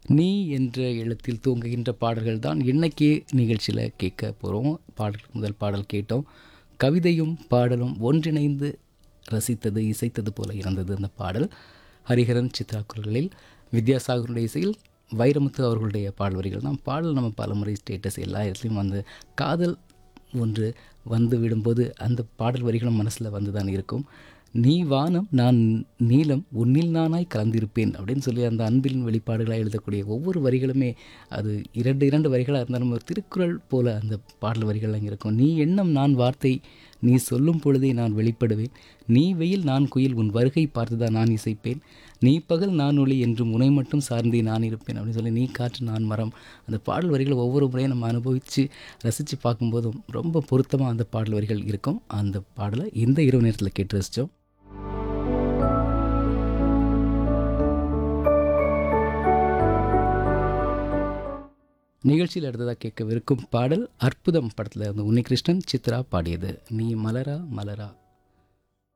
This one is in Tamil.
நீ என்ற எழுத்தில் தூங்குகின்ற பாடல்கள் தான் இன்னைக்கு நிகழ்ச்சியில் கேட்க போகிறோம் பாடல் முதல் பாடல் கேட்டோம் கவிதையும் பாடலும் ஒன்றிணைந்து ரசித்தது இசைத்தது போல இருந்தது அந்த பாடல் ஹரிஹரன் சித்ரா குரல்களில் வித்யாசாகருடைய இசையில் வைரமுத்து அவர்களுடைய பாடல் வரிகள் தான் பாடல் நம்ம பலமுறை ஸ்டேட்டஸ் எல்லா இடத்துலையும் வந்து காதல் ஒன்று வந்து விடும்போது அந்த பாடல் வரிகளும் மனசில் வந்து தான் இருக்கும் நீ வானம் நான் நீலம் உன்னில் நானாய் கலந்திருப்பேன் அப்படின்னு சொல்லி அந்த அன்பின் வெளிப்பாடுகளாக எழுதக்கூடிய ஒவ்வொரு வரிகளுமே அது இரண்டு இரண்டு வரிகளாக இருந்தாலும் ஒரு திருக்குறள் போல அந்த பாடல் வரிகள்லாம் இருக்கும் நீ எண்ணம் நான் வார்த்தை நீ சொல்லும் பொழுதே நான் வெளிப்படுவேன் நீ வெயில் நான் குயில் உன் வருகை பார்த்துதான் நான் இசைப்பேன் நீ பகல் நான் ஒளி என்றும் உனை மட்டும் சார்ந்தே நான் இருப்பேன் அப்படின்னு சொல்லி நீ காற்று நான் மரம் அந்த பாடல் வரிகள் ஒவ்வொரு முறையும் நம்ம அனுபவித்து ரசித்து பார்க்கும்போதும் ரொம்ப பொருத்தமாக அந்த பாடல் வரிகள் இருக்கும் அந்த பாடலை இந்த இரவு நேரத்தில் கேட்டு ரசித்தோம் நிகழ்ச்சியில் அடுத்ததாக கேட்கவிருக்கும் பாடல் அற்புதம் படத்தில் வந்து உன்னிகிருஷ்ணன் சித்ரா பாடியது நீ மலரா மலரா